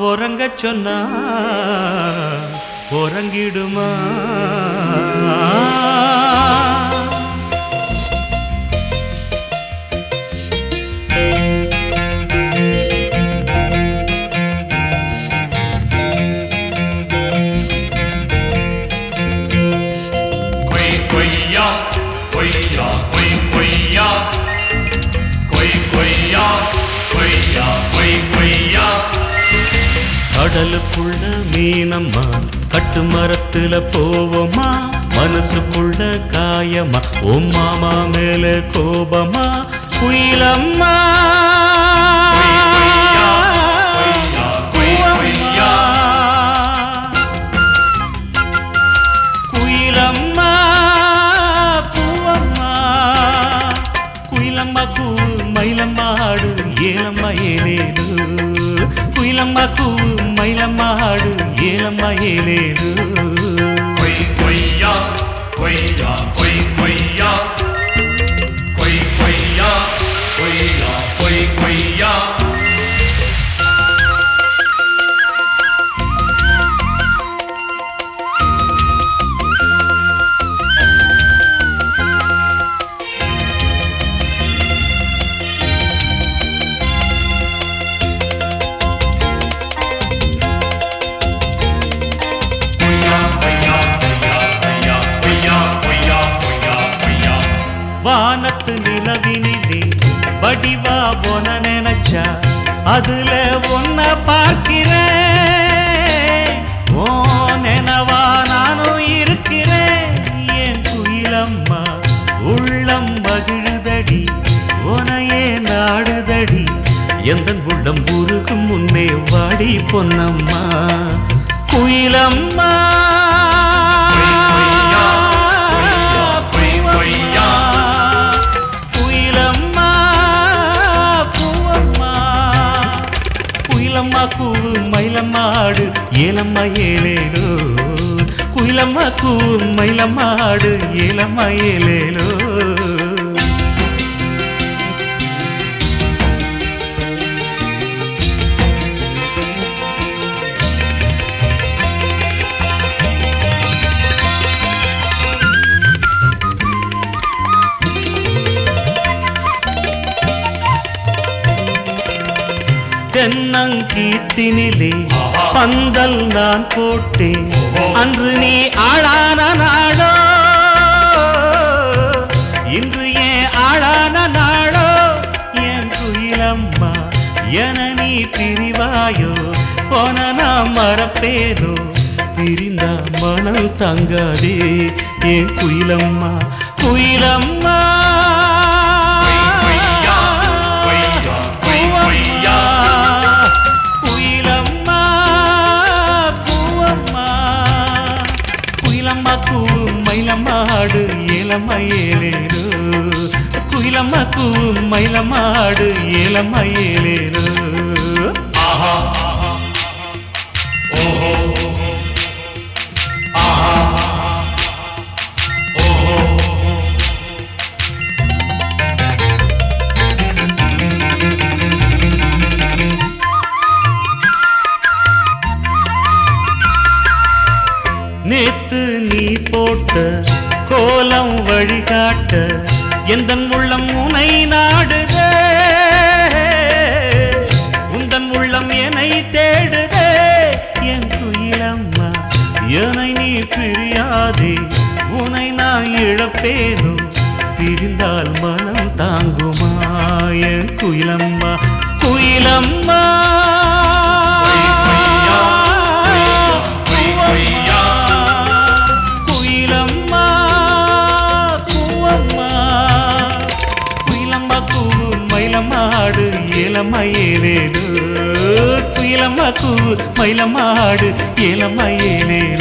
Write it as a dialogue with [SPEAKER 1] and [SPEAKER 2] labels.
[SPEAKER 1] உறங்க சொன்னா உறங்கிடுமா
[SPEAKER 2] கொய் கொய்யா கொய்யா கொய் கொய்யா கொய் கொய்யா கொய்யா கொய் கொய்யா
[SPEAKER 1] கடலுக்குள்ள மீனம்மா கட்டு மரத்துல போவோமா மனசுக்குள்ள காயமா ஓ மாமா மேல கோபமா குயிலம்மா
[SPEAKER 2] கொய்யா, கொய்யா, கொய்யா.
[SPEAKER 1] குயிலம்மா பூவம்மா குயிலம்மா கூ மயிலம்மாடு ஏலம்மா ஏலேது குயிலம்மா கூ மயிலம்மாடு ஏலம்மா ஏலேது
[SPEAKER 2] கொய் கொய்யா கொய்யா கொய் கொய்யா கொய் கொய்யா கொய்யா கொய் கொய்யா கொய்யா கொய்யா கொய்யா கொய்யா கொய்யா கொய்யா கொய்யா கொய்யா
[SPEAKER 1] வானத்து நிலவினிலே வடிவா போன நினைச்சா அதுல ஒன்ன பார்க்கிறேன் ஓ நினவா நானும் இருக்கிறேன் என் குயிலம்மா உள்ளம் மகிழுதடி உனையே நாடுதடி எந்த உள்ளம் உருகும் முன்னே வாடி பொன்னம்மா குயிலம்மா
[SPEAKER 2] கொய்யா, கொய்யா, கொய்யா.
[SPEAKER 1] குயிலம்மா பூவம்மா குயிலம்மா கூவு மயிலம்மாடு ஏலம்மா ஏலேலோ குயிலம்மா கூவு மயிலம்மாடு ஏலம்மா ஏலேலோ தென்னங்கீத்தினிலே
[SPEAKER 2] ஆஹா.
[SPEAKER 1] பந்தல் நான் போட்டேன்
[SPEAKER 2] ஓஹோ.
[SPEAKER 1] அன்று நீ ஆளான நாளோ இன்று ஏன் ஆளான நாளோ என் குயிலம்மா என நீ பிரிவாயோ போன நான் மறப்பேனோ பிரிந்தா மனம் தங்காதே என் குயிலம்மா குயிலம்மா
[SPEAKER 2] கொய்யா, கொய்யா, கொய் கொய்யா.
[SPEAKER 1] குயிலம்மா பூவம்மா குயிலம்மா கூ மயிலம்மாடு ஏலம்மா ஏலேரு குயிலம்மா கூ மயிலம்மாடு ஏலம்மா ஏலேரு
[SPEAKER 2] ஆஹா ஆஹா ஓஹோ ஆஹா ஓஹோ
[SPEAKER 1] நேத்து நீ போட்ட கோலம் வழிகாட்ட எந்த உள்ளம் உனை நாடுதே உந்தன் உள்ளம் என்னை தேடுதே என் குயிலம்மா என்னை நீ பிரியாதே உனை நான் இழப்பேனோ பிரிந்தால் மனம் தாங்குமா என் குயிலம்மா குயிலம்மா
[SPEAKER 2] கொய்யா, கொய்யா, கொய்யா.
[SPEAKER 1] குயிலம்மா பூவம்மா குயிலம்மா கூ மயிலம்மாடு ஏலம்மா ஏலேடு குயிலம்மா கூ மயிலம்மாடு ஏலம்மா ஏலேடு